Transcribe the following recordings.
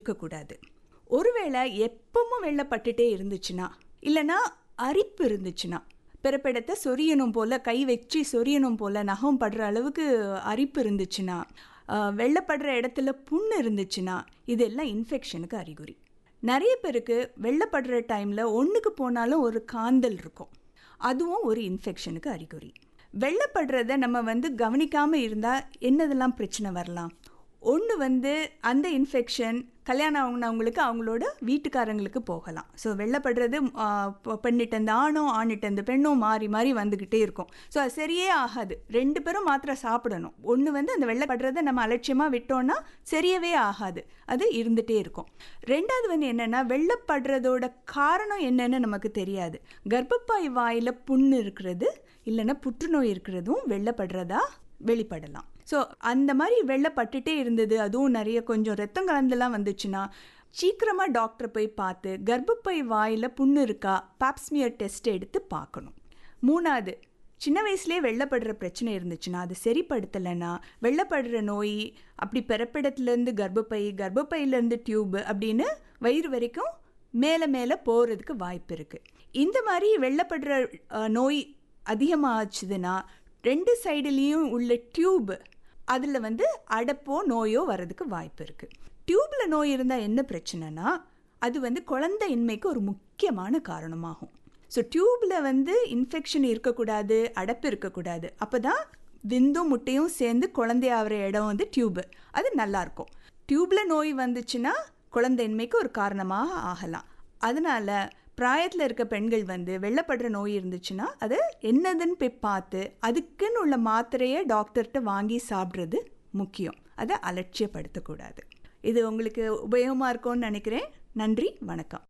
இருக்கக்கூடாது ஒருவேளை எப்பவும் வெள்ளப்பட்டுட்டே இருந்துச்சுன்னா இல்லைன்னா அரிப்பு இருந்துச்சுன்னா பிறப்பிடத்தை சொரியணும் போல் கை வச்சு சொரியணும் போல் நகம் படுற அளவுக்கு அரிப்பு இருந்துச்சுன்னா ஆஹ், வெள்ளப்படுற இடத்துல புண்ணு இருந்துச்சுன்னா இதெல்லாம் இன்ஃபெக்ஷனுக்கு அறிகுறி நிறைய பேருக்கு வெள்ளப்படுற டைமில் ஒன்றுக்கு போனாலும் ஒரு காந்தல் இருக்கும் அதுவும் ஒரு இன்ஃபெக்ஷனுக்கு அறிகுறி வெள்ளப்படுறத நம்ம வந்து கவனிக்காமல் இருந்தால் என்னதெல்லாம் பிரச்சனை வரலாம் ஒன்று வந்து அந்த இன்ஃபெக்ஷன் கல்யாணம் ஆகுனவங்களுக்கு அவங்களோட வீட்டுக்காரங்களுக்கு போகலாம் ஸோ வெள்ளப்படுறது ஆ, பெ- பெண்ணிட்டந்து ஆணும் ஆணிட்டந்து பெண்ணும் மாறி மாறி வந்துக்கிட்டே இருக்கும் ஸோ அது சரியே ஆகாது ரெண்டு பேரும் மாத்திரை சாப்பிடணும் ஒன்று வந்து அந்த வெள்ளப்படுறதை நம்ம அலட்சியமாக விட்டோம்னா சரியவே ஆகாது அது இருந்துகிட்டே இருக்கும் ரெண்டாவது வந்து என்னென்னா வெள்ளப்படுறதோட காரணம் என்னன்னு நமக்கு தெரியாது கர்ப்பப்பாய் வாயில் புண்ணு இருக்கிறது இல்லைன்னா புற்றுநோய் இருக்கிறதும் வெள்ளப்படுறதா வெளிப்படலாம் ஸோ அந்த மாதிரி வெள்ளப்பட்டுட்டே இருந்தது அதுவும் நிறைய கொஞ்சம் ரத்தம் கலந்துலாம் வந்துச்சுன்னா சீக்கிரமாக டாக்டரை போய் பார்த்து கர்ப்பப்பை வாயில் புண்ணு இருக்கா பாப்ஸ்மியர் டெஸ்ட் எடுத்து பார்க்கணும் மூணாவது சின்ன வயசுலேயே வெள்ளப்படுற பிரச்சனை இருந்துச்சுன்னா அது சரிப்படுத்தலைன்னா வெள்ளப்படுற நோய் அப்படி பிறப்பிடத்துலேருந்து கர்ப்பப்பை கர்ப்பப்பையிலேருந்து டியூப் அப்படின்னு வயிறு வரைக்கும் மேலே மேலே போகிறதுக்கு வாய்ப்பு இருக்குது இந்த மாதிரி வெள்ளப்படுற அஹ், நோய் அதிகமாச்சுதுன்னா ரெண்டு சைடுலேயும் உள்ள டியூப் அதில் வந்து அடப்போ நோயோ வர்றதுக்கு வாய்ப்பு இருக்குது டியூப்பில் நோய் இருந்தால் என்ன பிரச்சனைனா அது வந்து குழந்தையின்மைக்கு ஒரு முக்கியமான காரணமாகும் ஸோ டியூப்பில் வந்து இன்ஃபெக்ஷன் இருக்கக்கூடாது அடப்பு இருக்கக்கூடாது அப்போ தான் விந்தும் முட்டையும் சேர்ந்து குழந்தையாகிற இடம் வந்து டியூப்பு அது நல்லாயிருக்கும் டியூப்பில் நோய் வந்துச்சுன்னா குழந்தையின்மைக்கு ஒரு காரணமாக ஆகலாம் அதனால் பிராயத்தில் இருக்க பெண்கள் வந்து வெள்ளப்படுற நோய் இருந்துச்சுன்னா அதை என்னதுன்னு போய் பார்த்து அதுக்குன்னு உள்ள மாத்திரையை டாக்டர்கிட்ட வாங்கி சாப்பிட்றது முக்கியம் அதை அலட்சியப்படுத்தக்கூடாது இது உங்களுக்கு உபயோகமாக இருக்கும்னு நினைக்கிறேன் நன்றி வணக்கம்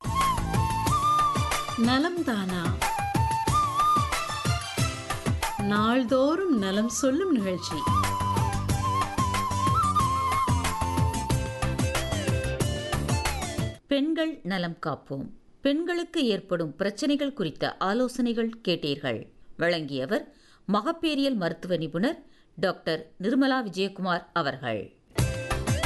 நலம் தானா நாள்தோறும் நலம் சொல்லும் நிகழ்ச்சி பெண்கள் நலம் காப்போம் பெண்களுக்கு ஏற்படும் பிரச்சனைகள் குறித்த ஆலோசனைகள் கேட்டீர்கள் வழங்கியவர் மகப்பேரியல் மருத்துவ நிபுணர் டாக்டர் நிர்மலா விஜயகுமார் அவர்கள்